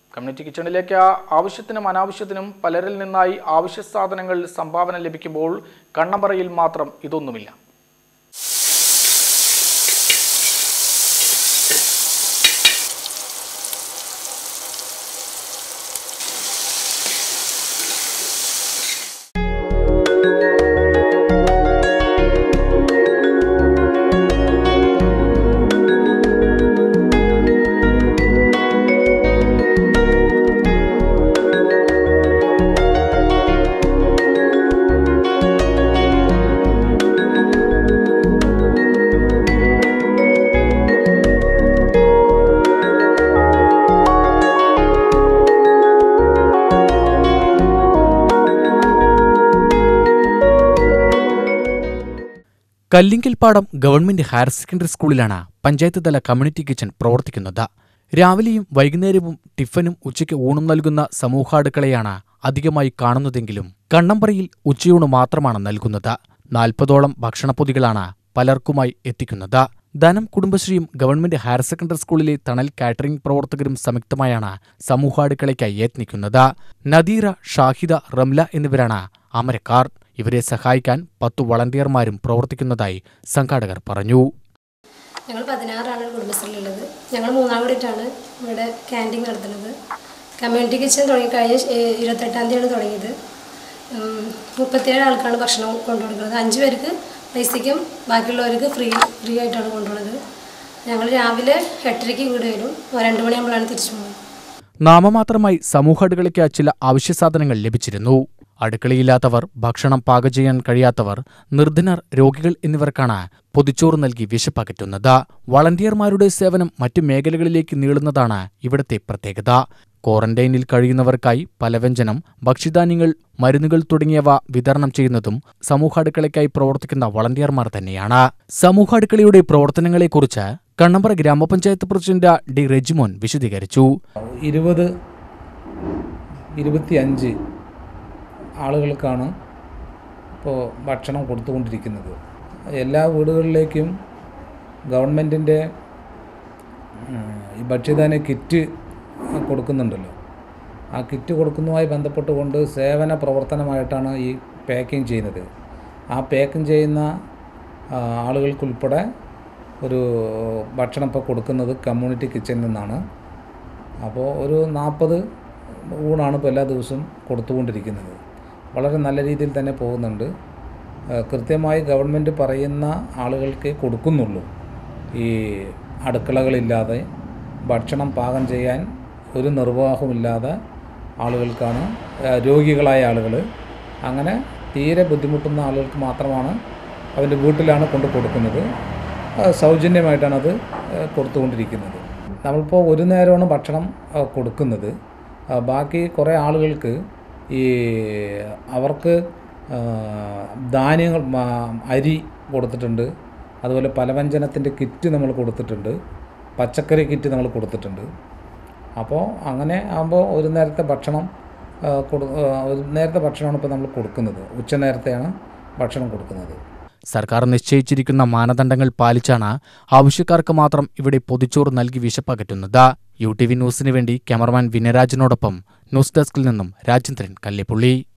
community കിച്ചണിലേക്ക് ആവശ്യത്തിനും അനാവശ്യത്തിനും പലരിൽ നിന്നായി ആവശ്യ സാധനങ്ങൾ സംഭാവന ലഭിക്കുമ്പോൾ കണ്ണമ്പറയിൽ മാത്രം ഇതൊന്നുമില്ല കല്ലിങ്കൽപ്പാടം ഗവൺമെന്റ് ഹയർ സെക്കൻഡറി സ്കൂളിലാണ് പഞ്ചായത്ത് തല കമ്മ്യൂണിറ്റി കിച്ചൺ പ്രവർത്തിക്കുന്നത് രാവിലെയും വൈകുന്നേരവും ടിഫനും ഉച്ചയ്ക്ക് ഊണും നൽകുന്ന സമൂഹാടുക്കളയാണ് അധികമായി കാണുന്നതെങ്കിലും കണ്ണമ്പറയിൽ ഉച്ചയൂണ് മാത്രമാണ് നൽകുന്നത് നാൽപ്പതോളം ഭക്ഷണപ്പൊതികളാണ് പലർക്കുമായി എത്തിക്കുന്നത് ധനം കുടുംബശ്രീയും ഗവൺമെന്റ് ഹയർ സെക്കൻഡറി സ്കൂളിലെ തണൽ കാറ്ററിംഗ് പ്രവർത്തകരും സംയുക്തമായാണ് സമൂഹാടുക്കളയ്ക്കായി യത്നിക്കുന്നത് നദീറ ഷാഹിദ റംല എന്നിവരാണ് അമരക്കാർ ഇവരെ സഹായിക്കാൻ പത്തു വളണ്ടിയർമാരും പ്രവർത്തിക്കുന്നതായി സംഘാടകർ പറഞ്ഞു ഞങ്ങൾ പതിനാറാണ് കുടുംബശ്രീയിലുള്ളത് ഞങ്ങൾ മൂന്നാം കൂടിയിട്ടാണ് ഇവിടെ ക്യാൻറ്റീൻ നടത്തുന്നത് കമ്മ്യൂണിറ്റി കിച്ചൺ തുടങ്ങി കഴിഞ്ഞ ഏ- ഇരുപത്തെട്ടാം തീയതിയാണ് തുടങ്ങിയത് ഉം, മുപ്പത്തിയേഴ് ആൾക്കാണ് ഭക്ഷണം കൊണ്ടുകൊടുക്കുന്നത് അഞ്ച് പേർക്ക് പൈസയ്ക്കും ബാക്കിയുള്ളവർക്ക് ഫ്രീ ഫ്രീ ആയിട്ടാണ് കൊണ്ടുപോകുന്നത് ഞങ്ങൾ രാവിലെ എട്ടരയ്ക്ക് ഇങ്ങോട്ട് വരും രണ്ട് മണിയാകുമ്പോഴാണ് തിരിച്ചു പോകുന്നത് നാമമാത്രമായി സമൂഹാടുക്കളയ്ക്ക് ചില അവശ്യസാധനങ്ങൾ ലഭിച്ചിരുന്നു അടുക്കളയില്ലാത്തവർ ഭക്ഷണം പാകം ചെയ്യാൻ കഴിയാത്തവർ നിർധനർ രോഗികൾ എന്നിവർക്കാണ് പൊതിച്ചോറ് നൽകി വിശപ്പകറ്റുന്നത് വളണ്ടിയർമാരുടെ സേവനം മറ്റു മേഖലകളിലേക്ക് നീളുന്നതാണ് ഇവിടത്തെ പ്രത്യേകത ക്വാറന്റൈനിൽ കഴിയുന്നവർക്കായി പലവ്യഞ്ജനം ഭക്ഷ്യധാന്യങ്ങൾ മരുന്നുകൾ തുടങ്ങിയവ വിതരണം ചെയ്യുന്നതും സമൂഹാടുക്കളയ്ക്കായി പ്രവർത്തിക്കുന്ന വളണ്ടിയർമാർ തന്നെയാണ് സമൂഹാടുക്കളയുടെ പ്രവർത്തനങ്ങളെക്കുറിച്ച് കണ്ണമ്പറ ഗ്രാമപഞ്ചായത്ത് പ്രസിഡന്റ് ഡി റെജിമോൻ വിശദീകരിച്ചു ഇരുപത് ഇരുപത്തിയഞ്ച് ആളുകൾക്കാണ് ഇപ്പോൾ ഭക്ഷണം കൊടുത്തുകൊണ്ടിരിക്കുന്നത് എല്ലാ വീടുകളിലേക്കും ഗവൺമെൻറ്റിൻ്റെ ഈ ഭക്ഷ്യധാന്യ കിറ്റ് കൊടുക്കുന്നുണ്ടല്ലോ ആ കിറ്റ് കൊടുക്കുന്നതുമായി ബന്ധപ്പെട്ടുകൊണ്ട് സേവന പ്രവർത്തനമായിട്ടാണ് ഈ പാക്കിംഗ് ചെയ്യുന്നത് ആ പാക്കിംഗ് ചെയ്യുന്ന ആ, ആളുകൾക്കുൾപ്പെടെ ഒരു ഭക്ഷണം ഇപ്പോൾ കൊടുക്കുന്നത് കമ്മ്യൂണിറ്റി കിച്ചണിൽ നിന്നാണ് അപ്പോൾ ഒരു നാൽപ്പത് ഊണാണ് ഇപ്പോൾ എല്ലാ ദിവസവും കൊടുത്തുകൊണ്ടിരിക്കുന്നത് വളരെ നല്ല രീതിയിൽ തന്നെ പോകുന്നുണ്ട് ആ, കൃത്യമായി ഗവൺമെൻറ് പറയുന്ന ആളുകൾക്ക് കൊടുക്കുന്നുള്ളൂ ഈ അടുക്കളകളില്ലാതെ ഭക്ഷണം പാകം ചെയ്യാൻ ഒരു നിർവാഹമില്ലാതെ ആളുകൾക്കാണ് ആ, രോഗികളായ ആളുകൾ അങ്ങനെ തീരെ ബുദ്ധിമുട്ടുന്ന ആളുകൾക്ക് മാത്രമാണ് അവൻ്റെ വീട്ടിലാണ് കൊണ്ട് കൊടുക്കുന്നത് ആ, സൗജന്യമായിട്ടാണ് അത് ആ, കൊടുത്തുകൊണ്ടിരിക്കുന്നത് നമ്മളിപ്പോൾ ഒരു നേരമാണ് ഭക്ഷണം ആ, കൊടുക്കുന്നത് ആ, ബാക്കി കുറേ ആളുകൾക്ക് ഈ അവർക്ക് ആ, ധാന്യങ്ങൾ മാ- അരി കൊടുത്തിട്ടുണ്ട് അതുപോലെ പലവ്യഞ്ജനത്തിൻ്റെ കിറ്റ് നമ്മൾ കൊടുത്തിട്ടുണ്ട് പച്ചക്കറി കിറ്റ് നമ്മൾ കൊടുത്തിട്ടുണ്ട് അപ്പോൾ അങ്ങനെ ആകുമ്പോൾ ഒരു നേരത്തെ ഭക്ഷണം ആ, കൊടു ആ, ഒരു നേരത്തെ ഭക്ഷണമാണ് ഇപ്പോൾ നമ്മൾ കൊടുക്കുന്നത് ഉച്ച നേരത്തെയാണ് ഭക്ഷണം കൊടുക്കുന്നത് സർക്കാർ നിശ്ചയിച്ചിരിക്കുന്ന മാനദണ്ഡങ്ങൾ പാലിച്ചാണ് ആവശ്യക്കാർക്ക് മാത്രം ഇവിടെ പൊതിച്ചോറ് നൽകി വിശപ്പകറ്റുന്നത് യു ടി വി ന്യൂസിന് വേണ്ടി ക്യാമറമാൻ വിനയരാജിനോടൊപ്പം ന്യൂസ് ഡെസ്കിൽ നിന്നും രാജേന്ദ്രൻ കല്ലേപ്പുള്ളി